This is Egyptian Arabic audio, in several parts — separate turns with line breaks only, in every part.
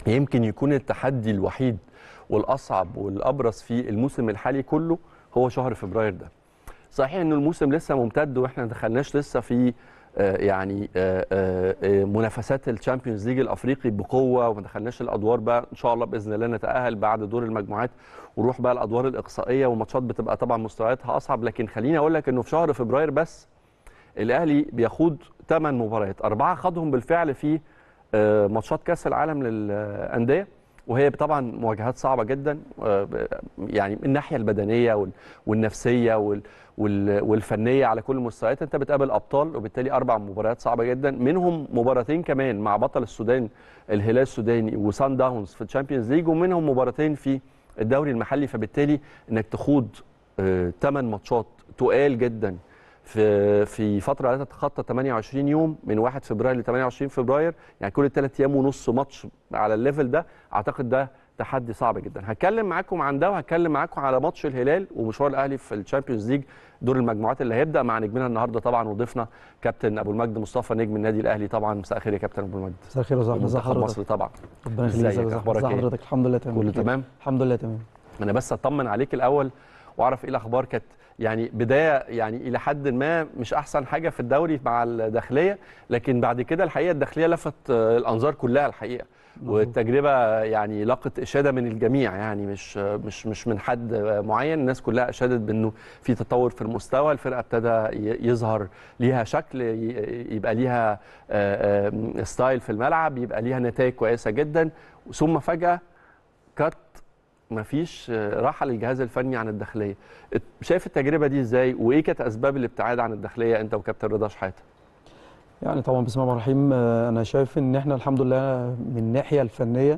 يمكن يكون التحدي الوحيد والاصعب والابرز في الموسم الحالي كله هو شهر فبراير ده صحيح انه الموسم لسه ممتد واحنا ما دخلناش لسه في آه، يعني آه، آه، آه، منافسات الشامبيونز ليج الافريقي بقوه وما دخلناش الادوار بقى ان شاء الله باذن الله نتاهل بعد دور المجموعات ونروح بقى الادوار الاقصائيه وماتشات بتبقى طبعا مستوياتها اصعب لكن خليني اقول لك انه في شهر فبراير بس الاهلي بيخوض 8 مباريات اربعه خاضهم بالفعل في آه، ماتشات كاس العالم للانديه وهي طبعا مواجهات صعبه جدا آه، يعني من الناحيه البدنيه وال- والنفسيه وال- وال- والفنيه على كل المستويات انت بتقابل ابطال وبالتالي اربع مباريات صعبه جدا منهم مباراتين كمان مع بطل السودان الهلال السوداني وسان داونز في الشامبيونز ليج ومنهم مباراتين في الدوري المحلي فبالتالي انك تخوض 8 ماتشات تقال جدا في في فتره لا تتخطى 28 يوم من 1 فبراير ل 28 فبراير يعني كل ثلاث ايام ونص ماتش على الليفل ده اعتقد ده تحدي صعب جدا هتكلم معاكم عن ده وهتكلم معاكم على ماتش الهلال ومشوار الاهلي في الشامبيونز ليج دور المجموعات اللي هيبدا مع نجمنا النهارده طبعا وضيفنا كابتن ابو المجد مصطفى نجم النادي الاهلي طبعا مساء الخير يا كابتن ابو المجد
مساء الخير يا صاحبي ازي
منتخب
حضرتك
مصر طبعا
ربنا يخليك
ازيك؟
ازي
أخبارك
ازي
إيه؟
حضرتك الحمد لله تمام
كله
بخير.
تمام
الحمد لله تمام
انا بس اطمن عليك الاول واعرف ايه الاخبار كانت يعني بدايه يعني الى حد ما مش احسن حاجه في الدوري مع الداخليه لكن بعد كده الحقيقه الداخليه لفت آه، الانظار كلها الحقيقه والتجربه يعني لقت اشاده من الجميع يعني مش مش مش من حد معين الناس كلها اشادت بانه في تطور في المستوى الفرقه ابتدى ي- يظهر ليها شكل ي- يبقى ليها آه، آه، ستايل في الملعب يبقى ليها نتائج كويسه جدا ثم فجاه كات مفيش آه، راحه للجهاز الفني عن الداخليه ات- شايف التجربه دي ازاي وايه كانت اسباب الابتعاد عن الداخليه انت وكابتن رضا شحاته
يعني طبعا بسم الله الرحمن الرحيم آه، انا شايف ان احنا الحمد لله من الناحيه الفنيه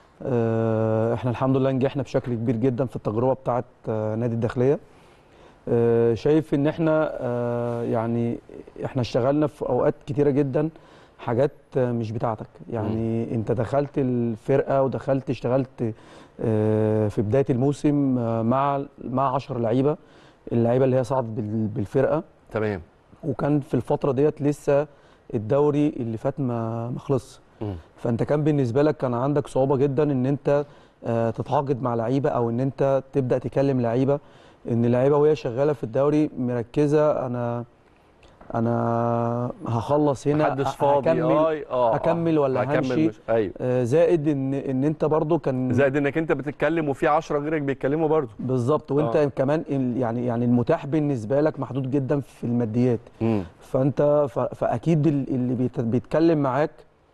آه، احنا الحمد لله نجحنا بشكل كبير جدا في التجربه بتاعه آه، نادي الداخليه آه، شايف ان احنا آه، يعني احنا اشتغلنا في اوقات كتيره جدا حاجات آه، مش بتاعتك يعني انت دخلت الفرقه ودخلت اشتغلت آه، في بدايه الموسم آه، مع مع 10 لعيبه اللعيبه اللي هي صعدت بال- بالفرقه
تمام
وكان في الفتره ديت لسه الدوري اللي فات ما ما خلصش
مم.
فانت كان بالنسبه لك كان عندك صعوبه جدا ان انت آه، تتعاقد مع لعيبه او ان انت تبدا تكلم لعيبه ان اللعيبه وهي شغاله في الدوري مركزه انا انا هخلص هنا
محدش
ه-
فاضي
هكمل
آه آه
هكمل ولا
هكمل
همشي
مش... ايوه
آه، زائد ان ان انت برضو كان
زائد انك انت بتتكلم وفي 10 غيرك بيتكلموا برضه
بالظبط وانت
آه.
كمان ال- يعني يعني المتاح بالنسبه لك محدود جدا في الماديات
امم
فانت ف- فاكيد ال- اللي بيت- بيتكلم معاك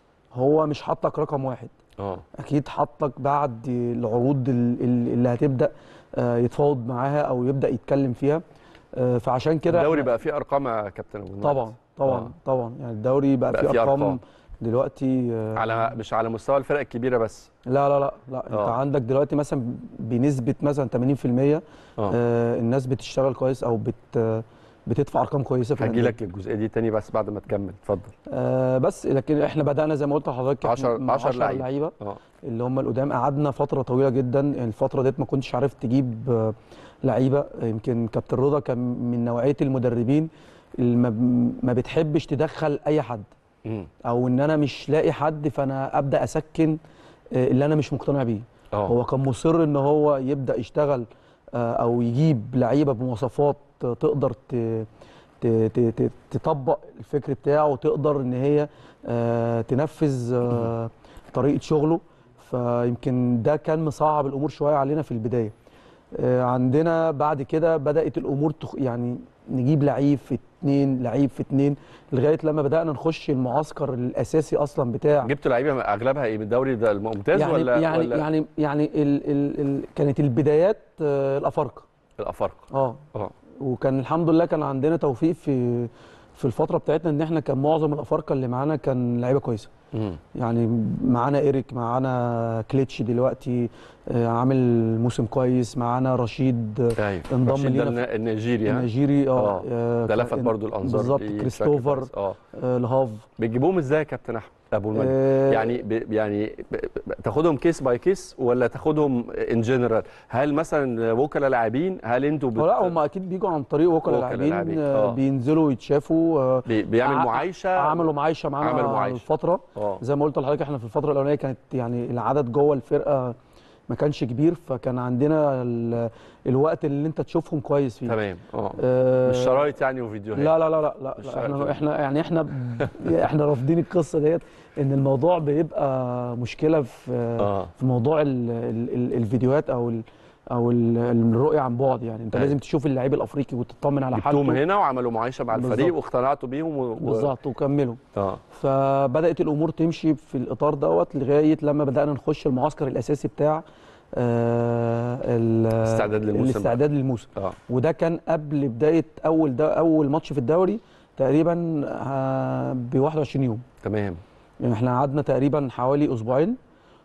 هو مش حاطك رقم واحد
اه
اكيد حاطك بعد العروض ال- ال- اللي هتبدا آه، يتفاوض معاها او يبدا يتكلم فيها آه، فعشان كده
الدوري
إحنا-
بقى فيه ارقام يا كابتن ابو المجد.
طبعا طبعا
آه.
طبعا يعني الدوري بقى,
بقى
فيه
فيه
ارقام,
أرقام.
دلوقتي آه،
على مش على مستوى الفرق الكبيره بس
لا لا لا لا انت
آه.
عندك دلوقتي مثلا بنسبه مثلا 80%
اه
آه، الناس بتشتغل كويس او بت بتدفع ارقام كويسه في
هجي
الأندية.
لك للجزئيه دي تاني بس بعد ما تكمل اتفضل
آه بس لكن احنا بدانا زي ما قلت لحضرتك
عشر-
مع
عشر
10
لعيبة.
لعيبه
اه
اللي هم القدام قعدنا فتره طويله جدا الفتره ديت ما كنتش عارف تجيب آه، لعيبه يمكن كابتن رضا كان من نوعيه المدربين اللي ما ب- ما بتحبش تدخل اي حد
امم
او ان انا مش لاقي حد فانا ابدا اسكن آه، اللي انا مش مقتنع بيه
اه
هو كان مصر ان هو يبدا يشتغل آه، او يجيب لعيبه بمواصفات آه، تقدر ت- ت- ت- ت- تطبق الفكر بتاعه وتقدر ان هي آه، تنفذ آه، طريقه شغله فيمكن ده كان مصعب الامور شويه علينا في البدايه آه، عندنا بعد كده بدات الامور تخ يعني نجيب لعيب في اتنين لعيب في اتنين لغايه لما بدانا نخش المعسكر الاساسي اصلا بتاع
جبتوا لعيبه اغلبها ايه من الدوري ده الممتاز
يعني
ولا
يعني
ولا
يعني يعني ال ال ال كانت البدايات آه، الافارقه
الافارقه
اه
اه
وكان الحمد لله كان عندنا توفيق في في الفتره بتاعتنا ان احنا كان معظم الافارقه اللي معانا كان لعيبه كويسه
امم
يعني معانا ايريك معانا كليتش دلوقتي آه، عامل موسم كويس معانا رشيد آه،
ايوه
انضم
رشيد ده
لينا
الن- النيجيري ها
النيجيري
آه،
اه آه،
ده لفت
كان-
برضو الانظار
بالظبط
ليه بشكل
كريستوفر
كويس. اه
آه، لهاف
بتجيبوهم ازاي يا كابتن احمد ابو المجد
آه،
يعني ب يعني ب ب تاخدهم كيس باي كيس ولا تاخدهم ان جنرال هل مثلا وكلاء لاعبين هل انتوا بت...
لا هم اكيد بيجوا عن طريق وكلاء
وكلاء
لاعبين
لاعبين،
آه،
آه.
بينزلوا يتشافوا آه،
بي بيعمل
ع-
معايشه
عملوا معايشه معانا
عملوا معايشة.
الفتره
اه
زي ما قلت لحضرتك احنا في الفتره الاولانيه كانت يعني العدد جوه الفرقه ما كانش كبير فكان عندنا ال- الوقت اللي انت تشوفهم كويس فيه
تمام اه
آه،
مش شرايط يعني وفيديوهات
لا لا لا لا, لا,
مش
لا
شرط.
احنا احنا يعني احنا ب- احنا رافضين القصه ديت ان الموضوع بيبقى مشكله في
اه
في موضوع ال ال ال الفيديوهات او ال او ال الرؤيه عن بعد يعني انت
أيوة.
لازم تشوف اللعيب الافريقي وتطمن على
جبتوهم
حالته
هنا وعملوا معايشه مع الفريق
بالظبط.
واقتنعتوا بيهم و... و...
بالظبط وكملوا
اه
فبدات الامور تمشي في الاطار دوت لغايه لما بدانا نخش المعسكر الاساسي بتاع آه ال-
استعداد للموسم
الاستعداد للموسم
اه
وده كان قبل بدايه اول ده اول ماتش في الدوري تقريبا ب 21 يوم
تمام
يعني احنا قعدنا تقريبا حوالي اسبوعين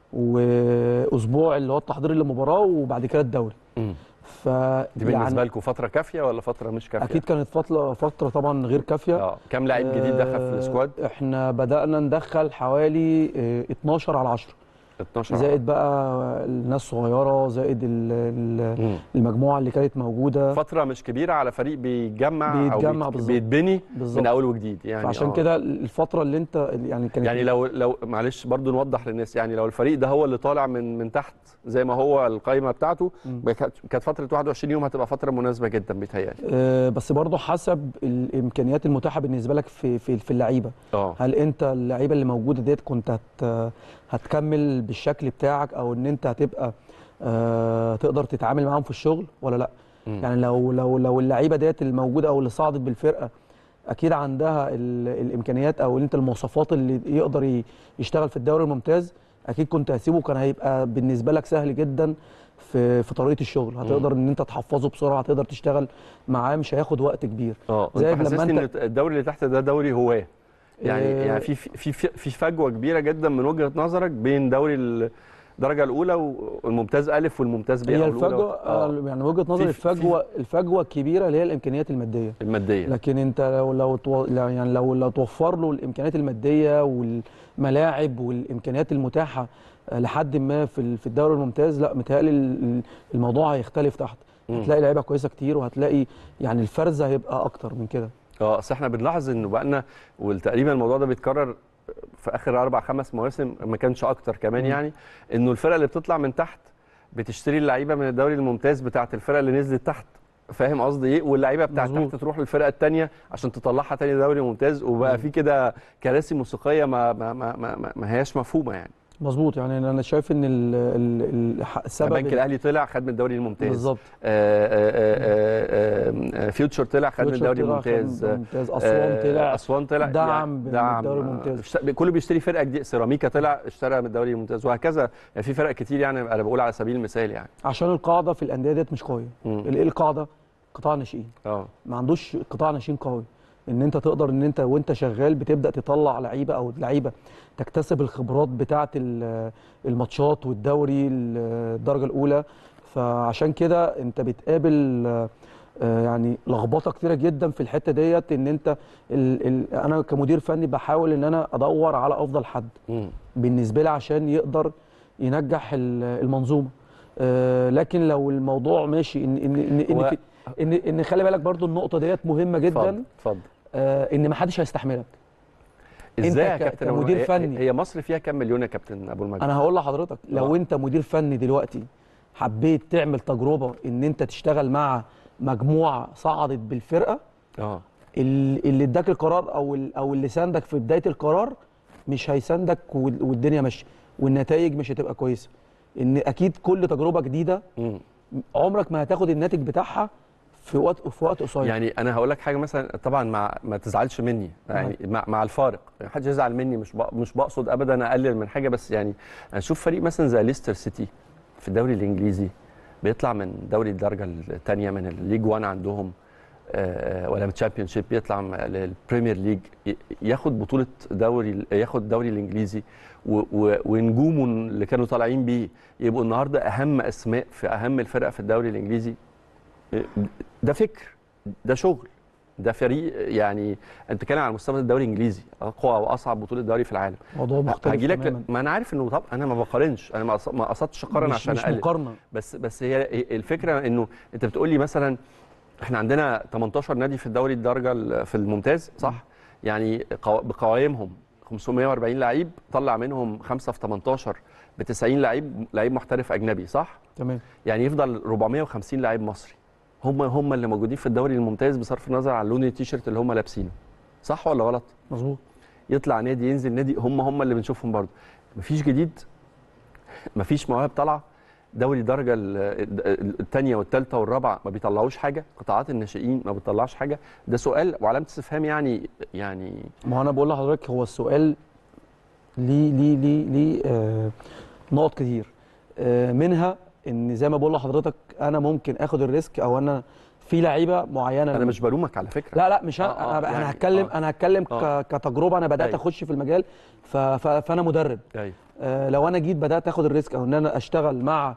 واسبوع اللي هو التحضير للمباراه وبعد كده الدوري
مم.
ف
دي بالنسبه لكم فتره كافيه ولا فتره مش كافيه
اكيد كانت فتره فتره طبعا غير كافيه
اه كام لعيب جديد دخل في
آه،
السكواد
احنا بدانا ندخل حوالي آه، 12 على 10
12
زائد بقى الناس صغيره زائد ال- ال-
مم.
المجموعه اللي كانت موجوده
فتره مش كبيره على فريق بيتجمع
بيتجمع
او بيت-
بالظبط.
بيتبني
بالظبط
من اول وجديد يعني
فعشان
آه.
كده الفتره اللي انت يعني كانت
يعني لو لو معلش برضو نوضح للناس يعني لو الفريق ده هو اللي طالع من من تحت زي ما هو القائمه بتاعته
مم.
كانت كانت فتره 21 يوم هتبقى فتره مناسبه جدا بيتهيألي
آه، بس برضه حسب الامكانيات المتاحه بالنسبه لك في في في اللعيبه
اه
هل انت اللعيبه اللي موجوده ديت كنت هت هتكمل بالشكل بتاعك او ان انت هتبقى آه تقدر تتعامل معاهم في الشغل ولا لا
مم.
يعني لو لو لو اللعيبه ديت الموجوده او اللي صعدت بالفرقه اكيد عندها ال- الامكانيات او انت المواصفات اللي يقدر ي- يشتغل في الدوري الممتاز اكيد كنت هسيبه كان هيبقى بالنسبه لك سهل جدا في في طريقه الشغل هتقدر ان انت تحفظه بسرعه هتقدر تشتغل معاه مش هياخد وقت كبير
اه
زائد
انت
لما
حسسني ان
انت-
الدوري اللي تحت ده دوري هواه يعني
آه،
يعني في في في في فجوه كبيره جدا من وجهه نظرك بين دوري الدرجه الاولى والممتاز الف والممتاز ب
هي
أو الأولى
الفجوه
آه.
آه. يعني وجهه نظري
في- في-
الفجوه الفجوه الكبيره اللي هي الامكانيات الماديه
الماديه
لكن انت لو لو تو- لو- يعني لو لو توفر له الامكانيات الماديه والملاعب والامكانيات المتاحه آه، لحد ما في ال- في الدوري الممتاز لا متهيألي ال- ال- الموضوع هيختلف تحت
مم.
هتلاقي لعيبه كويسه كتير وهتلاقي يعني الفرز هيبقى اكتر من كده
اه اصل احنا بنلاحظ انه بقالنا وتقريبا الموضوع ده بيتكرر في اخر اربع خمس مواسم ما كانش اكتر كمان
مم.
يعني انه الفرقه اللي بتطلع من تحت بتشتري اللعيبه من الدوري الممتاز بتاعه الفرقه اللي نزلت تحت فاهم قصدي ايه واللعيبه بتاعه
مظبوط.
تحت تروح للفرقه الثانيه عشان تطلعها تاني دوري ممتاز وبقى
مم.
في كده كراسي موسيقيه ما ما ما ما, ما, ما هياش مفهومه يعني
مظبوط يعني انا شايف ان ال- ال- ال- السبب
البنك الاهلي طلع خد من الدوري الممتاز
بالظبط
آه، آه، آه، آه، فيوتشر طلع خد من
فيوتشر
الدوري
طلع، خد
الممتاز
من ممتاز اسوان
آه،
طلع
اسوان طلع
دعم
يعني
من
دعم
الدوري
آه،
الممتاز.
اشت- كله بيشتري فرقه جديده سيراميكا طلع اشترى من الدوري الممتاز وهكذا يعني في فرق كتير يعني انا بقول على سبيل المثال يعني
عشان القاعده في الانديه ديت مش قويه
مم.
ايه القاعده قطاع ناشئين
اه
ما عندوش قطاع ناشئين قوي ان انت تقدر ان انت وانت شغال بتبدا تطلع لعيبه او لعيبه تكتسب الخبرات بتاعه ال- الماتشات والدوري الدرجه الاولى فعشان كده انت بتقابل آه، يعني لخبطه كتيره جدا في الحته ديت ان انت ال ال انا كمدير فني بحاول ان انا ادور على افضل حد
مم.
بالنسبه لي عشان يقدر ينجح ال- المنظومه آه، لكن لو الموضوع ماشي ان ان ان ان,
هو-
في- إن, إن خلي بالك برضو النقطه ديت مهمه
اتفضل
جدا
اتفضل
آه، ان ما حدش هيستحملك
ازاي يا
ك-
كابتن أبو
كمدير
المجد؟
فني.
هي لمصر فيها كام مليون يا كابتن ابو المجد
انا هقول لحضرتك لو
آه.
انت مدير فني دلوقتي حبيت تعمل تجربه ان انت تشتغل مع مجموعه صعدت بالفرقه
اه
ال- اللي اداك القرار او ال- او اللي ساندك في بدايه القرار مش هيساندك وال- والدنيا ماشيه والنتائج مش هتبقى كويسه ان اكيد كل تجربه جديده
مم.
عمرك ما هتاخد الناتج بتاعها في وقت في وقت قصير
يعني انا هقول لك حاجه مثلا طبعا مع ما تزعلش مني يعني مع, مع الفارق يعني محدش يزعل مني مش بق- مش بقصد ابدا اقلل من حاجه بس يعني انا اشوف فريق مثلا زي ليستر سيتي في الدوري الانجليزي بيطلع من دوري الدرجه الثانيه من الليج 1 عندهم آه، ولا من الشامبيون شيب يطلع م- للبريمير ليج ي- ياخد بطوله دوري ياخد الدوري الانجليزي و- و- ونجومه اللي كانوا طالعين بيه يبقوا النهارده اهم اسماء في اهم الفرق في الدوري الانجليزي ده فكر ده شغل ده فريق يعني انت بتتكلم على مستوى الدوري الانجليزي اقوى واصعب بطوله دوري في العالم
موضوع مختلف
هاجي لك
تماماً.
ما انا عارف انه طب انا ما بقارنش انا ما قص- ما قصدتش اقارن
مش,
عشان
مش
اقلل
مقارنه
بس بس هي الفكره انه انت بتقول لي مثلا احنا عندنا 18 نادي في الدوري الدرجه ال- في الممتاز صح يعني قوا- بقوائمهم 540 لعيب طلع منهم خمسه في 18 ب 90 لعيب لعيب محترف اجنبي صح
تمام
يعني يفضل 450 لعيب مصري هم هم اللي موجودين في الدوري الممتاز بصرف النظر عن لون التيشيرت اللي هم لابسينه صح ولا غلط
مظبوط
يطلع نادي ينزل نادي هم هم اللي بنشوفهم برضه مفيش جديد مفيش مواهب طالعه دوري الدرجه الثانيه والثالثه والرابعه ما بيطلعوش حاجه قطاعات الناشئين ما بتطلعش حاجه ده سؤال وعلامه استفهام يعني يعني
ما هو انا بقول لحضرتك هو السؤال ليه ليه ليه ليه آه نقط كتير آه منها ان زي ما بقول لحضرتك انا ممكن اخد الريسك او انا في لعيبه معينه
انا مش بلومك على فكره
لا لا مش
آه،
انا
آه،
انا,
يعني
أنا هتكلم
آه.
انا هتكلم
آه.
ك- كتجربه انا بدات
أيوة.
اخش في المجال ف ف فانا مدرب
ايوه
آه، لو انا جيت بدات اخد الريسك او ان انا اشتغل مع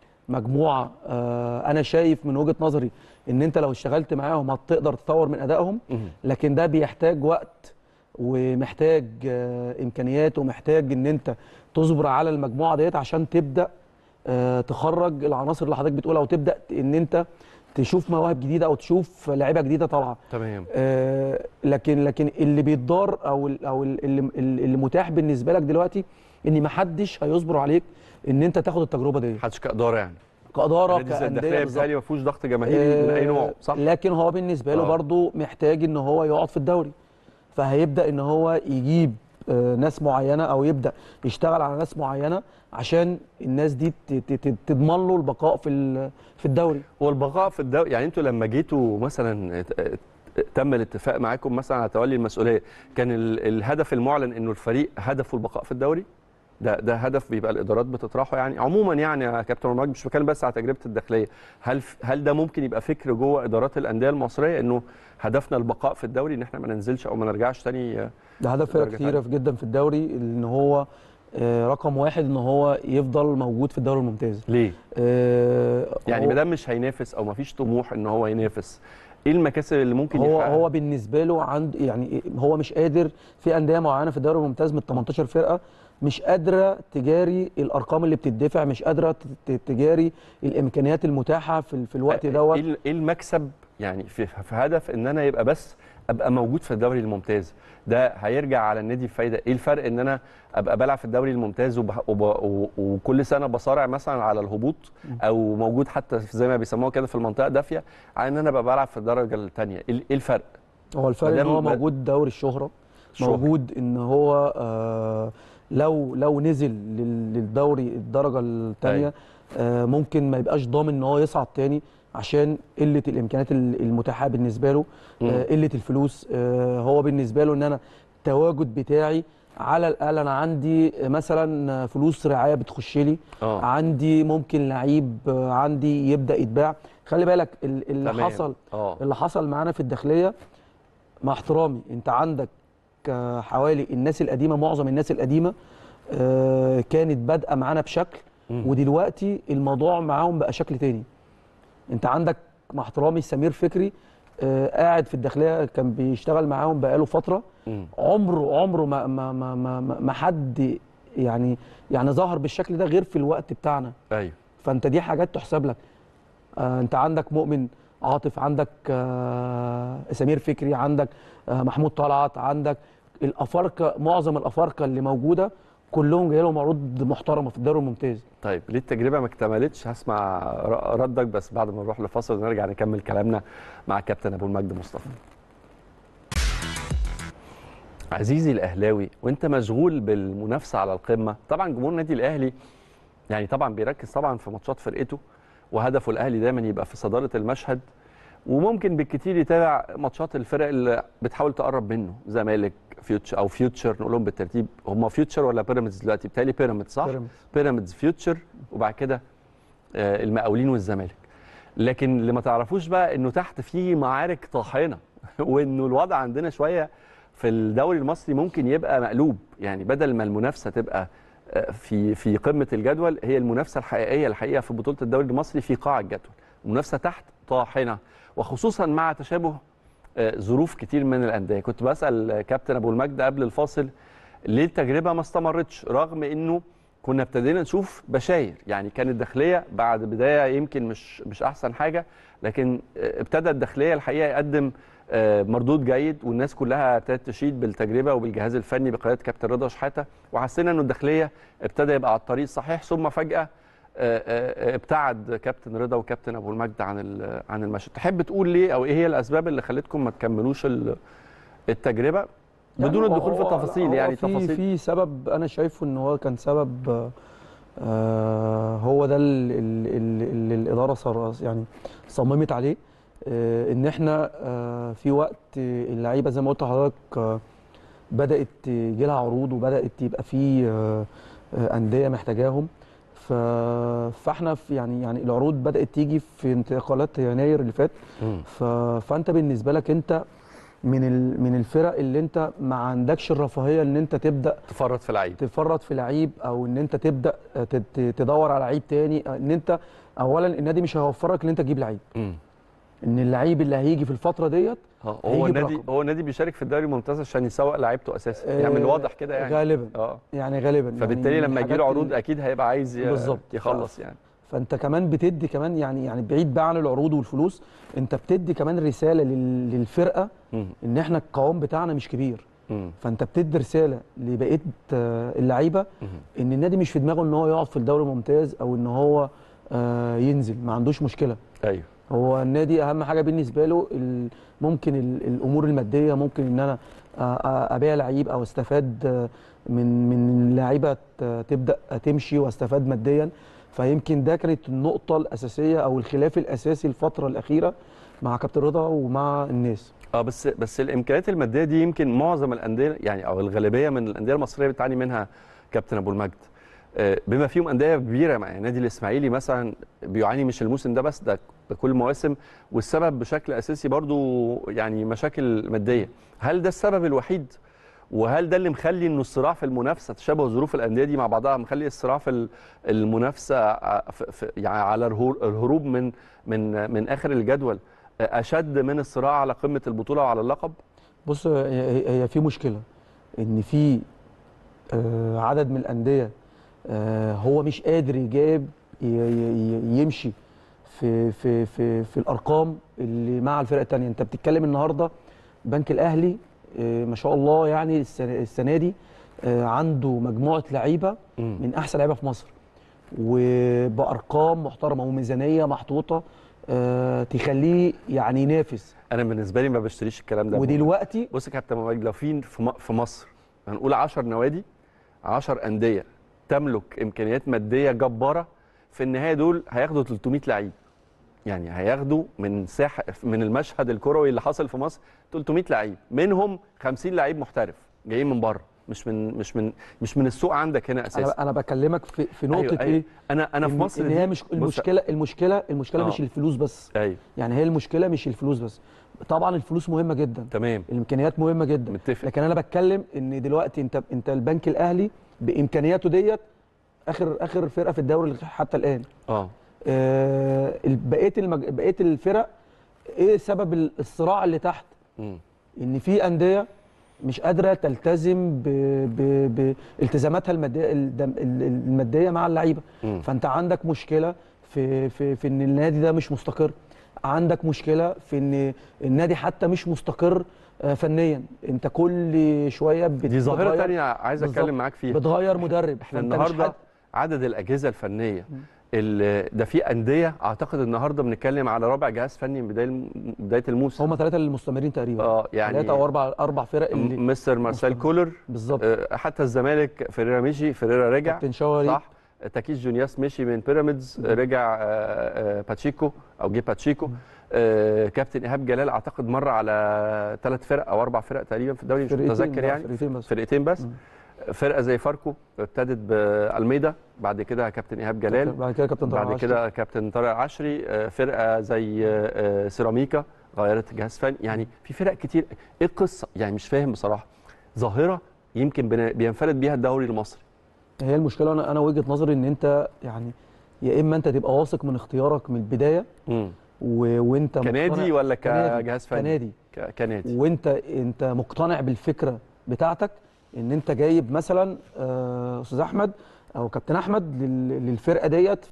مجموعه آه، انا شايف من وجهه نظري ان انت لو اشتغلت معاهم هتقدر تطور من ادائهم
مهم.
لكن ده بيحتاج وقت ومحتاج آه، امكانيات ومحتاج ان انت تصبر على المجموعه ديت عشان تبدا آه، تخرج العناصر اللي حضرتك بتقولها وتبدا ان انت تشوف مواهب جديده او تشوف لعيبه جديده طالعه
تمام
آه، لكن لكن اللي بيتضار او ال- او ال- اللي اللي متاح بالنسبه لك دلوقتي ان ما حدش هيصبر عليك ان انت تاخد التجربه دي
محدش كاداره يعني
كاداره
نادي زي
كانديه
الداخليه
بالظبط
بتهيألي ما فيهوش ضغط جماهيري من اي نوع صح
لكن هو بالنسبه له
آه.
برضو محتاج ان هو يقعد في الدوري فهيبدا ان هو يجيب آه، ناس معينه او يبدا يشتغل على ناس معينه عشان الناس دي ت- ت- ت- تضمن له البقاء في ال- في الدوري
والبقاء في الدوري يعني انتوا لما جيتوا مثلا ات- ات- تم الاتفاق معاكم مثلا على تولي المسؤوليه كان ال- الهدف المعلن انه الفريق هدفه البقاء في الدوري ده ده هدف بيبقى الادارات بتطرحه يعني عموما يعني يا كابتن رماج مش بتكلم بس على تجربه الداخليه هل ف- هل ده ممكن يبقى فكر جوه ادارات الانديه المصريه انه هدفنا البقاء في الدوري ان احنا ما ننزلش او ما نرجعش تاني آه،
ده هدف فرق
درجة
كتيره جدا في الدوري ان هو آه، رقم واحد ان هو يفضل موجود في الدوري الممتاز
ليه؟
آه،
يعني
هو-
ما دام مش هينافس او ما فيش طموح ان هو ينافس ايه المكاسب اللي ممكن
هو
يحققها؟
هو بالنسبه له عند يعني هو مش قادر في انديه معينه في الدوري الممتاز من 18 فرقه مش قادره تجاري الارقام اللي بتدفع مش قادره ت- ت- تجاري الامكانيات المتاحه في, ال- في الوقت دوت
ايه ايه المكسب يعني في, في هدف ان انا يبقى بس ابقى موجود في الدوري الممتاز ده هيرجع على النادي بفايده ايه الفرق ان انا ابقى بلعب في الدوري الممتاز وب... وب... و- وكل سنه بصارع مثلا على الهبوط او موجود حتى في- زي ما بيسموها كده في المنطقه دافيه على ان انا ابقى بلعب في الدرجه الثانيه ايه إيه الفرق
هو الفرق ان
مادام
هو
ما-
موجود دوري الشهره
الشهرة.
موجود ان هو آه لو لو نزل لل- للدوري الدرجه الثانيه آه ممكن ما يبقاش ضامن ان هو يصعد تاني عشان قله الامكانيات ال- المتاحه بالنسبه له
مم.
آه قله الفلوس آه هو بالنسبه له ان انا التواجد بتاعي على الاقل انا عندي مثلا فلوس رعايه بتخش لي
اه
عندي ممكن لعيب آه، عندي يبدا يتباع خلي بالك ال- اللي
تمام.
حصل
اه
اللي حصل معانا في الداخليه مع احترامي انت عندك آه، حوالي الناس القديمه معظم الناس القديمه آه، كانت بادئه معانا بشكل
مم.
ودلوقتي الموضوع معاهم بقى شكل تاني انت عندك مع احترامي سمير فكري آه، قاعد في الداخليه كان بيشتغل معاهم بقاله فتره
مم.
عمره عمره ما ما ما ما, ما- ما حد يعني يعني ظهر بالشكل ده غير في الوقت بتاعنا
ايوه
فانت دي حاجات تحسب لك آه انت عندك مؤمن عاطف عندك آه سمير فكري عندك آه محمود طلعت عندك الافارقه معظم الافارقه اللي موجوده كلهم جاي لهم عروض محترمه في الدوري الممتاز
طيب ليه التجربه ما اكتملتش هسمع ر- ردك بس بعد ما نروح لفاصل ونرجع نكمل كلامنا مع كابتن ابو المجد مصطفى عزيزي الاهلاوي وانت مشغول بالمنافسه على القمه طبعا جمهور النادي الاهلي يعني طبعا بيركز طبعا في ماتشات فرقته وهدفه الاهلي دايما يبقى في صداره المشهد وممكن بالكتير يتابع ماتشات الفرق اللي بتحاول تقرب منه زمالك فيوتشر او فيوتشر نقولهم بالترتيب هم فيوتشر ولا بيراميدز دلوقتي بالتالي بيراميدز صح
بيراميدز.
بيراميدز فيوتشر وبعد كده آه، المقاولين والزمالك لكن اللي ما تعرفوش بقى انه تحت في معارك طاحنه وانه الوضع عندنا شويه في الدوري المصري ممكن يبقى مقلوب يعني بدل ما المنافسه تبقى آه، في في قمه الجدول هي المنافسه الحقيقيه الحقيقه في بطوله الدوري المصري في قاع الجدول المنافسه تحت طاحنه وخصوصا مع تشابه آه، ظروف كتير من الانديه كنت بسال كابتن ابو المجد قبل الفاصل ليه التجربه ما استمرتش رغم انه كنا ابتدينا نشوف بشاير يعني كانت الداخليه بعد بدايه يمكن مش مش احسن حاجه لكن آه، ابتدى الداخليه الحقيقه يقدم آه، مردود جيد والناس كلها ابتدت تشيد بالتجربه وبالجهاز الفني بقياده كابتن رضا شحاته وحسينا انه الداخليه ابتدى يبقى على الطريق الصحيح ثم فجاه آه، آه، ابتعد كابتن رضا وكابتن ابو المجد عن ال- عن المشهد تحب تقول ليه او ايه هي الاسباب اللي خلتكم ما تكملوش ال- التجربه بدون
يعني هو-
الدخول في
هو-
تفاصيل
هو
يعني
في
تفاصيل
في سبب انا شايفه ان هو كان سبب آه، آه، هو ده اللي, اللي الاداره صار يعني صممت عليه آه، ان احنا آه، في وقت آه، اللعيبه زي ما قلت لحضرتك آه، بدات يجي لها عروض وبدات يبقى في آه، آه، انديه محتاجاهم ف... فاحنا في يعني يعني العروض بدات تيجي في انتقالات يناير اللي فات
مم.
ف... فانت بالنسبه لك انت من ال... من الفرق اللي انت ما عندكش الرفاهيه ان انت تبدا
تفرط في لعيب
تفرط في لعيب او ان انت تبدا ت- ت- تدور على لعيب تاني ان انت اولا النادي مش هيوفرك ان انت تجيب لعيب
مم.
ان اللعيب اللي هيجي في الفتره ديت
اه
هيجي
هو النادي
برقم.
هو النادي بيشارك في الدوري الممتاز عشان يسوق لعيبته اساسا
آه،
يعني من الواضح كده يعني
غالبا
اه
يعني غالبا
فبالتالي
يعني من
لما يجي له
الحاجات
عروض
اللي-
اكيد هيبقى عايز ي-
بالظبط.
يخلص يعني
فانت كمان بتدي كمان يعني يعني بعيد بقى عن العروض والفلوس انت بتدي كمان رساله لل- للفرقه
مم.
ان احنا القوام بتاعنا مش كبير
مم.
فانت بتدي رساله لبقيه آه، اللعيبه
مم.
ان النادي مش في دماغه ان هو يقعد في الدوري الممتاز او ان هو آه، ينزل ما عندوش مشكله
ايوه
هو النادي اهم حاجه بالنسبه له ال- ممكن ال- الامور الماديه ممكن ان انا آه، آه، ابيع لعيب او استفاد آه، من من لعيبه ت- تبدا تمشي واستفاد ماديا فيمكن ده كانت النقطه الاساسيه او الخلاف الاساسي الفتره الاخيره مع كابتن رضا ومع الناس
اه بس بس الامكانيات الماديه دي يمكن معظم الانديه يعني او الغالبيه من الانديه المصريه بتعاني منها كابتن ابو المجد آه، بما فيهم انديه كبيره يعني النادي الاسماعيلي مثلا بيعاني مش الموسم ده بس ده ده كل المواسم والسبب بشكل اساسي برضو يعني مشاكل ماديه هل ده السبب الوحيد وهل ده اللي مخلي انه الصراع في المنافسه تشابه ظروف الانديه دي مع بعضها مخلي الصراع في ال- المنافسه ع- في في- يعني على الهرو- الهروب من من من اخر الجدول آه، اشد من الصراع على قمه البطوله وعلى اللقب
بص هي- هي هي في مشكله ان في آه، عدد من الانديه آه، هو مش قادر يجاب ي- ي- يمشي في في في في الارقام اللي مع الفرق الثانيه انت بتتكلم النهارده بنك الاهلي آه، ما شاء الله يعني السنه السنة دي آه، عنده مجموعه لعيبه من احسن لعيبه في مصر وبارقام محترمه وميزانيه محطوطه آه، تخليه يعني ينافس
انا بالنسبه لي ما بشتريش الكلام ده
ودلوقتي
بص يا كابتن مجد لو في في م- في مصر هنقول 10 نوادي 10 انديه تملك امكانيات ماديه جباره في النهايه دول هياخدوا 300 لعيب يعني هياخدوا من ساحه من المشهد الكروي اللي حصل في مصر 300 لعيب منهم 50 لعيب محترف جايين من بره مش من مش من مش من السوق عندك هنا اساسا
انا انا بكلمك في في نقطه
أيوة،
ايه
أيوة. انا انا في
إن-
مصر
ان
دي-
هي مش
بص-
المشكله المشكله المشكله
آه.
مش الفلوس بس
ايوه
يعني هي المشكله مش الفلوس بس طبعا الفلوس مهمه جدا
تمام
الامكانيات مهمه جدا
متفق
لكن انا بتكلم ان دلوقتي انت انت البنك الاهلي بامكانياته ديت اخر اخر فرقه في الدوري حتى الان
اه
آه ال- بقيه المج... بقيه الفرق ايه سبب ال- الصراع اللي تحت
مم.
ان في انديه مش قادره تلتزم ب... ب... بالتزاماتها الماديه الدم- ال- الماديه مع اللعيبه
مم.
فانت عندك مشكله في في في ان النادي ده مش مستقر عندك مشكله في ان النادي حتى مش مستقر آه، فنيا انت كل شويه بت-
دي ظاهره
بتغير-
تانية عايز
بالظبط.
اتكلم معاك فيها
بتغير مدرب
احنا
فأنت مش
النهارده
حد-
عدد الاجهزه الفنيه اللي ده في انديه اعتقد النهارده بنتكلم على رابع جهاز فني من بدايه الم- بدايه الموسم
هم ثلاثه اللي مستمرين تقريبا
اه يعني
ثلاثه او اربع اربع فرق اللي
م- مستر مارسيل
مستمر.
كولر
بالظبط
آه، حتى الزمالك فيريرا مشي فيريرا رجع
كابتن شاوري
صح تاكيس جونياس مشي من بيراميدز آه، رجع آه، آه، باتشيكو او جه باتشيكو آه، كابتن ايهاب جلال اعتقد مر على ثلاث فرق او اربع فرق تقريبا في الدوري مش
فرقتين
متذكر
بقى،
يعني
فرقتين بس
فرقتين بس
مم.
فرقه زي فاركو ابتدت بالميدا بعد كده كابتن ايهاب جلال
بعد كده كابتن طارق
بعد
عاشور.
كده كابتن طارق عشري آه، فرقه زي آه، آه، سيراميكا غيرت جهاز فني يعني في فرق كتير ايه القصه يعني مش فاهم بصراحه ظاهره يمكن بن- بينفرد بيها الدوري المصري
هي المشكله انا انا وجهه نظري ان انت يعني يا اما انت تبقى واثق من اختيارك من البدايه و... وانت
كنادي
مقتنع-
ولا
كنادي.
كجهاز فني
كنادي
ك- كنادي
وانت انت مقتنع بالفكره بتاعتك ان انت جايب مثلا آه، استاذ احمد او كابتن احمد لل- للفرقه ديت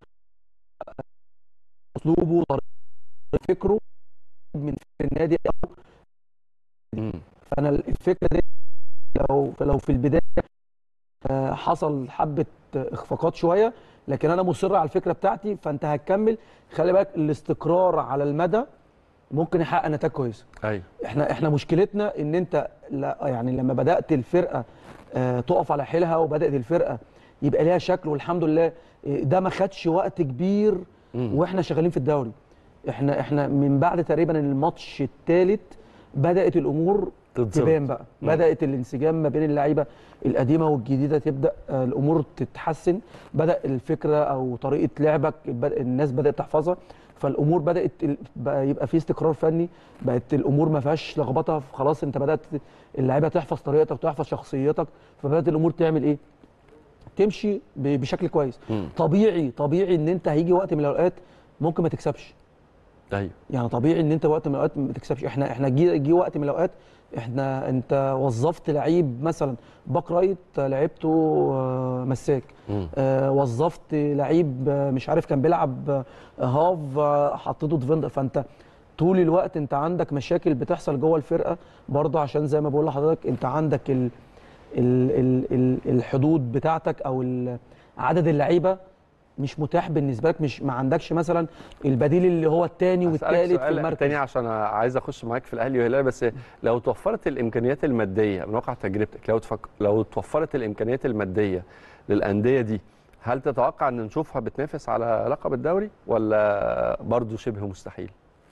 اسلوبه طريقه فكره من فكر النادي
مم.
فانا الفكره دي لو لو في البدايه آه، حصل حبه اخفاقات شويه لكن انا مصر على الفكره بتاعتي فانت هتكمل خلي بالك الاستقرار على المدى ممكن يحقق نتائج كويسه
ايوه
احنا احنا مشكلتنا ان انت لا يعني لما بدات الفرقه آه، تقف على حيلها وبدات الفرقه يبقى ليها شكل والحمد لله آه، ده ما خدش وقت كبير
مم.
واحنا شغالين في الدوري احنا احنا من بعد تقريبا الماتش الثالث بدات الامور
تتظبط.
تبان بقى
مم.
بدات الانسجام ما بين اللعيبه القديمه والجديده تبدا آه، الامور تتحسن بدا الفكره او طريقه لعبك بد- الناس بدات تحفظها فالامور بدات ال- بقى يبقى في استقرار فني بقت الامور ما فيهاش لخبطه خلاص انت بدات اللعيبه تحفظ طريقتك وتحفظ شخصيتك فبدات الامور تعمل ايه تمشي ب- بشكل كويس
مم.
طبيعي طبيعي ان انت هيجي وقت من الاوقات ممكن ما تكسبش
ايوه
يعني طبيعي ان انت وقت من الاوقات ما تكسبش احنا احنا جه جه وقت من الاوقات احنا انت وظفت لعيب مثلا باك رايت لعبته آه، مساك
مم.
آه، وظفت لعيب آه، مش عارف كان بيلعب آه، هاف آه، حطيته ديفندر فانت طول الوقت انت عندك مشاكل بتحصل جوه الفرقه برضه عشان زي ما بقول لحضرتك انت عندك ال ال ال ال الحدود بتاعتك او ال- عدد اللعيبه مش متاح بالنسبه لك مش ما عندكش مثلا البديل اللي هو الثاني
هسألك
والثالث في
سؤال
المركز
تاني عشان عايز اخش معاك في الاهلي والهلال بس لو توفرت الامكانيات الماديه من واقع تجربتك لو تفك... لو توفرت الامكانيات الماديه للانديه دي هل تتوقع ان نشوفها بتنافس على لقب الدوري ولا برضه شبه مستحيل؟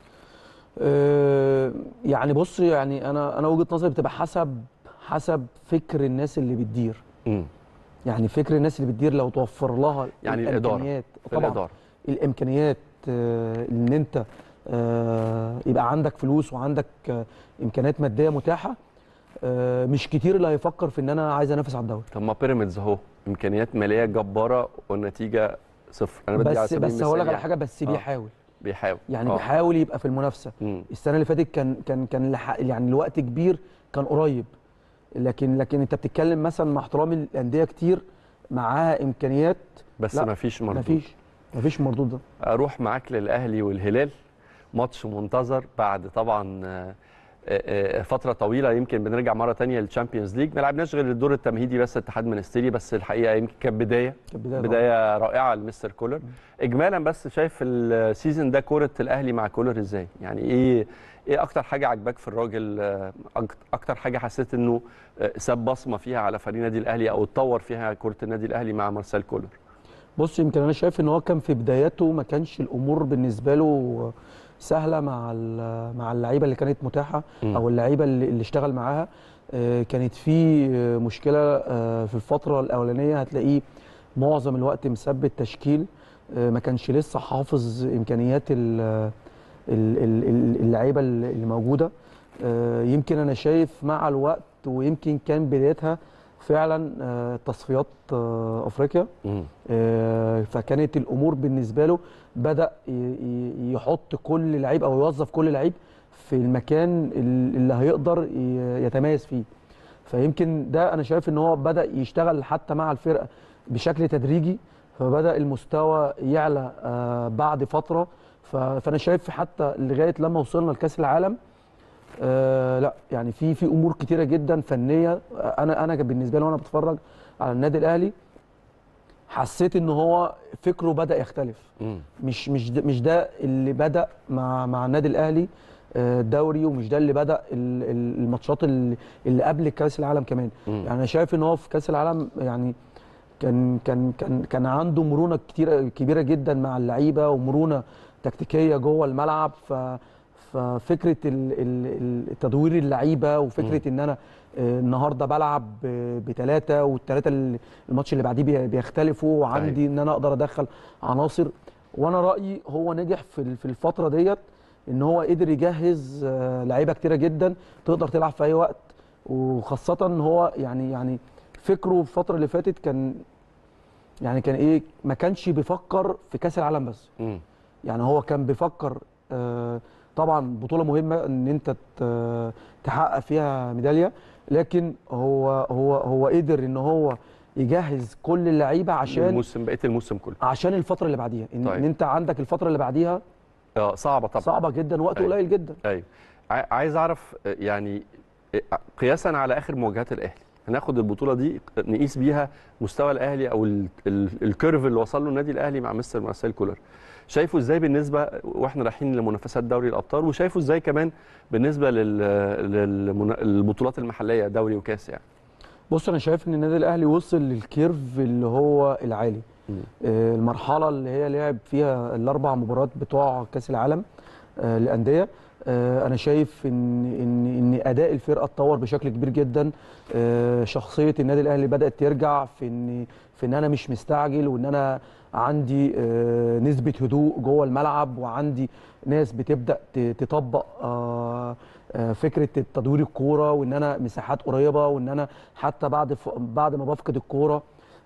آه، يعني بص يعني انا انا وجهه نظري بتبقى حسب حسب فكر الناس اللي بتدير
امم
يعني فكر الناس اللي بتدير لو توفر لها
يعني الإدارة.
الامكانيات
في
طبعا
الاداره
الامكانيات آه، ان انت آه، يبقى عندك فلوس وعندك آه، امكانيات ماديه متاحه آه، مش كتير اللي هيفكر في ان انا عايز انافس على الدوري
طب ما بيراميدز اهو امكانيات ماليه جباره والنتيجه صفر انا بدي على
بس
سبيل
بس هقول لك
المثال
على حاجه بس
آه.
بيحاول
بيحاول
يعني
آه.
بيحاول يبقى في المنافسه
مم.
السنه اللي فاتت كان كان كان لح- يعني الوقت كبير كان قريب لكن لكن انت بتتكلم مثلا مع احترامي الانديه كتير معاها امكانيات
بس
لا،
ما فيش مردود
مفيش مفيش مردود ده
اروح معاك للاهلي والهلال ماتش منتظر بعد طبعا آه، آه، آه، فتره طويله يمكن بنرجع مره تانية للشامبيونز ليج ما لعبناش غير الدور التمهيدي بس اتحاد منستيري بس الحقيقه يمكن كانت بدايه
كانت بدايه طبعاً.
بدايه رائعه لمستر كولر اجمالا بس شايف السيزون ده كوره الاهلي مع كولر ازاي يعني ايه ايه اكتر حاجه عجباك في الراجل آه، أك- اكتر حاجه حسيت انه آه، ساب بصمه فيها على فريق النادي الاهلي او اتطور فيها كره النادي الاهلي مع مارسيل كولر
بص يمكن انا شايف ان هو كان في بداياته ما كانش الامور بالنسبه له سهله مع ال- مع اللعيبه اللي كانت متاحه
مم.
او اللعيبه اللي اللي اشتغل معاها آه، كانت في آه، مشكله آه، في الفتره الاولانيه هتلاقيه معظم الوقت مثبت تشكيل آه، ما كانش لسه حافظ امكانيات ال- ال- ال- ال- اللعيبه اللي موجوده آه، يمكن انا شايف مع الوقت ويمكن كان بدايتها فعلا آه، تصفيات آه، افريقيا
مم.
آه، فكانت الامور بالنسبه له بدا ي- ي- يحط كل لعيب او يوظف كل لعيب في المكان ال- اللي هيقدر ي- يتميز فيه فيمكن ده انا شايف ان هو بدا يشتغل حتى مع الفرقه بشكل تدريجي فبدا المستوى يعلى آه، بعد فتره ف- فانا شايف حتى لغايه لما وصلنا لكاس العالم آه لا يعني في في امور كتيره جدا فنيه آه، انا انا بالنسبه لي وانا بتفرج على النادي الاهلي حسيت ان هو فكره بدا يختلف
مم.
مش مش ده مش ده اللي بدا مع مع النادي الاهلي آه، الدوري ومش ده اللي بدا ال- ال- الماتشات اللي, اللي قبل كاس العالم كمان
مم.
يعني انا شايف ان هو في كاس العالم يعني كان كان كان كان عنده مرونه كتيره كبيره جدا مع اللعيبه ومرونه تكتيكيه جوه الملعب ف ففكره ال- ال- ال- تدوير اللعيبه وفكره ان انا آه، النهارده بلعب بثلاثه والثلاثه ال- الماتش اللي بعديه بي- بيختلفوا وعندي ان انا اقدر ادخل عناصر وانا رايي هو نجح في ال- في الفتره ديت ان هو قدر يجهز آه، لعيبه كتيره جدا تقدر تلعب في اي وقت وخاصه ان هو يعني يعني فكره في الفتره اللي فاتت كان يعني كان ايه ما كانش بيفكر في كاس العالم بس
مم.
يعني هو كان بيفكر آه طبعا بطوله مهمه ان انت ت- تحقق فيها ميداليه لكن هو هو هو قدر ان هو يجهز كل اللعيبه عشان
الموسم بقيه الموسم كله
عشان الفتره اللي بعديها ان,
طيب.
إن انت عندك الفتره اللي بعديها
اه صعبه طبعا
صعبه جدا وقت
أيوة.
قليل جدا
ايوه عاي- عايز اعرف آه، يعني آه، قياسا على اخر مواجهات الاهلي هناخد البطوله دي نقيس بيها مستوى الاهلي او ال- ال- الكيرف اللي وصل له النادي الاهلي مع مستر مارسيل كولر شايفه ازاي بالنسبه واحنا رايحين لمنافسات دوري الابطال وشايفه ازاي كمان بالنسبه للبطولات المحليه دوري وكاس يعني
بص انا شايف ان النادي الاهلي وصل للكيرف اللي هو العالي
مم.
آه، المرحله اللي هي لعب فيها الاربع مباريات بتوع كاس العالم آه، للانديه آه، انا شايف ان ان ان اداء الفرقه اتطور بشكل كبير جدا آه، شخصيه النادي الاهلي بدات ترجع في ان في ان انا مش مستعجل وان انا عندي آه، نسبه هدوء جوه الملعب وعندي ناس بتبدا ت- تطبق آه، آه، فكره تدوير الكوره وان انا مساحات قريبه وان انا حتى بعد ف- بعد ما بفقد الكوره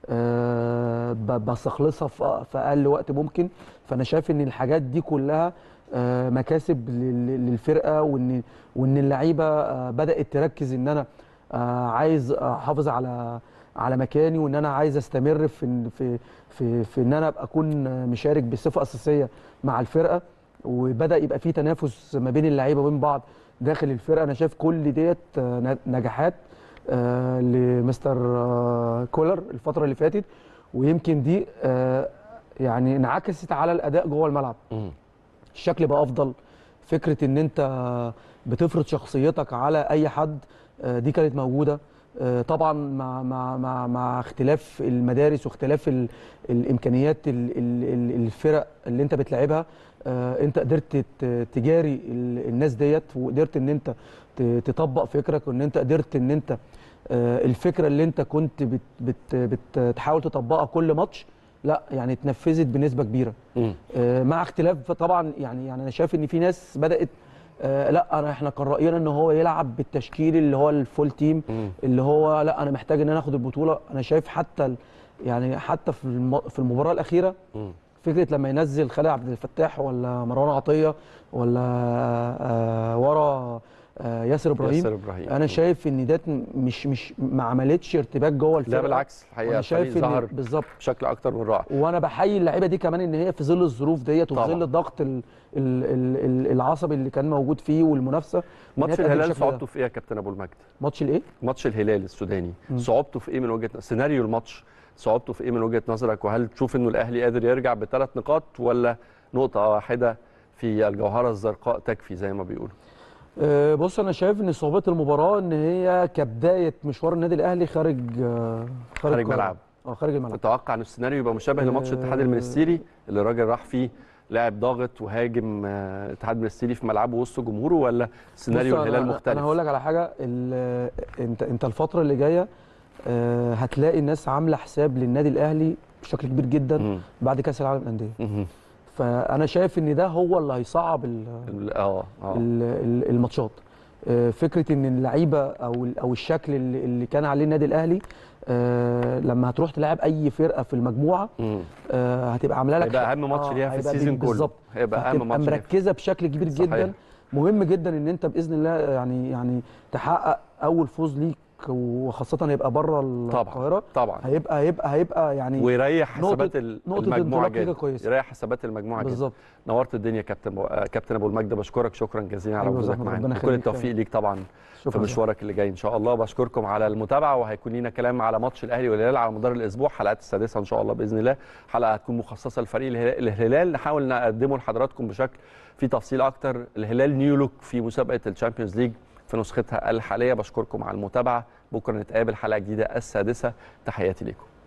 آه، ب- بستخلصها في في اقل وقت ممكن فانا شايف ان الحاجات دي كلها آه، مكاسب لل- للفرقه وان وان اللعيبه آه، بدات تركز ان انا آه، عايز احافظ على على مكاني وان انا عايز استمر في إن- في في في ان انا ابقى اكون مشارك بصفه اساسيه مع الفرقه وبدا يبقى في تنافس ما بين اللعيبه وبين بعض داخل الفرقه انا شايف كل ديت آه، نجاحات آه، لمستر آه، كولر الفتره اللي فاتت ويمكن دي آه، يعني انعكست على الاداء جوه الملعب
مم.
الشكل بقى افضل فكره ان انت بتفرض شخصيتك على اي حد آه، دي كانت موجوده آه، طبعا مع مع مع مع اختلاف المدارس واختلاف ال الامكانيات ال ال ال الفرق اللي انت بتلعبها آه، انت قدرت ت- تجاري ال- الناس ديت وقدرت ان انت ت- تطبق فكرك وان انت قدرت ان انت آه، الفكره اللي انت كنت بت بت بتحاول تطبقها كل ماتش لا يعني اتنفذت بنسبه كبيره
مم.
آه، مع اختلاف طبعا يعني يعني انا شايف ان في ناس بدات آه، لا انا احنا كان راينا ان هو يلعب بالتشكيل اللي هو الفول تيم
مم.
اللي هو لا انا محتاج ان انا اخد البطوله انا شايف حتى ال- يعني حتى في الم- في المباراه الاخيره
مم.
فكره لما ينزل خالد عبد الفتاح ولا مروان عطيه ولا آه، ورا آه، ياسر ابراهيم
ياسر ابراهيم
انا شايف ان ديت مش مش ما عملتش ارتباك جوه الفرقه
لا بالعكس الحقيقه
وانا
الفريق
شايف ان
ظهر
بالظبط
بشكل اكتر من رائع
وانا بحيي اللعيبه دي كمان ان هي في ظل الظروف ديت وفي
طبعاً.
ظل الضغط ال- ال- ال- ال- العصبي اللي كان موجود فيه والمنافسه إن هي
ماتش
تأدي
الهلال
بالشكل ده.
صعوبته في ايه يا كابتن ابو المجد
ماتش الايه؟
ماتش الهلال السوداني
مم.
صعوبته في ايه من وجهه سيناريو الماتش صعوبته في ايه من وجهه نظرك وهل تشوف انه الاهلي قادر يرجع بثلاث نقاط ولا نقطه واحده في الجوهره الزرقاء تكفي زي ما بيقولوا
أه بص انا شايف ان صعوبه المباراه ان هي كبدايه مشوار النادي الاهلي خارج آه،
خارج
القاهرة.
ملعب.
اه خارج الملعب
تتوقع ان السيناريو يبقى مشابه لماتش الاتحاد
آه.
المنستيري اللي الراجل راح فيه لاعب ضاغط وهاجم آه، الاتحاد المنستيري في ملعبه وسط جمهوره ولا سيناريو
بص، أنا-
الهلال
أنا-
مختلف
انا هقول لك على حاجه ال- انت انت الفتره اللي جايه آه، هتلاقي الناس عامله حساب للنادي الاهلي بشكل كبير جدا
مم.
بعد كاس العالم للانديه
مم.
فانا شايف ان ده هو اللي هيصعب ال-
ال- اه اه
ال- ال- الماتشات آه، فكره ان اللعيبه او ال- او الشكل اللي اللي كان عليه النادي الاهلي آه، لما هتروح تلعب اي فرقه في المجموعه
مم.
آه، هتبقى عامله لك
هيبقى اهم ماتش ليها في
هيبقى
السيزون كله
بالظبط
هيبقى اهم
هتبقى
ماتش ليها في-
مركزه بشكل كبير
صحيح.
جدا مهم جدا ان انت باذن الله يعني يعني تحقق اول فوز ليك وخاصه هيبقى بره القاهره
طبعا
هيبقى هيبقى هيبقى يعني
ويريح
نقطة-
حسابات ال-
نقطة
المجموعه
انطلاق
جدا
كده كويسة.
يريح حسابات المجموعه جدا
بالظبط
نورت الدنيا كابتن أبو- آه، كابتن ابو المجد بشكرك شكرا جزيلا على
أيوة
وجودك
زحمة،
معانا
ربنا
وكل
يخليك
التوفيق
فعلا.
ليك طبعا في
شكرا
مشوارك اللي جاي ان شاء الله بشكركم على المتابعه وهيكون لينا كلام على ماتش الاهلي والهلال على مدار الاسبوع حلقات السادسه ان شاء الله باذن الله حلقه هتكون مخصصه لفريق الهلال- الهلال نحاول نقدمه لحضراتكم بشكل في تفصيل اكتر الهلال نيو لوك في مسابقه الشامبيونز ليج في نسختها الحاليه بشكركم على المتابعه بكره نتقابل حلقه جديده السادسه تحياتي لكم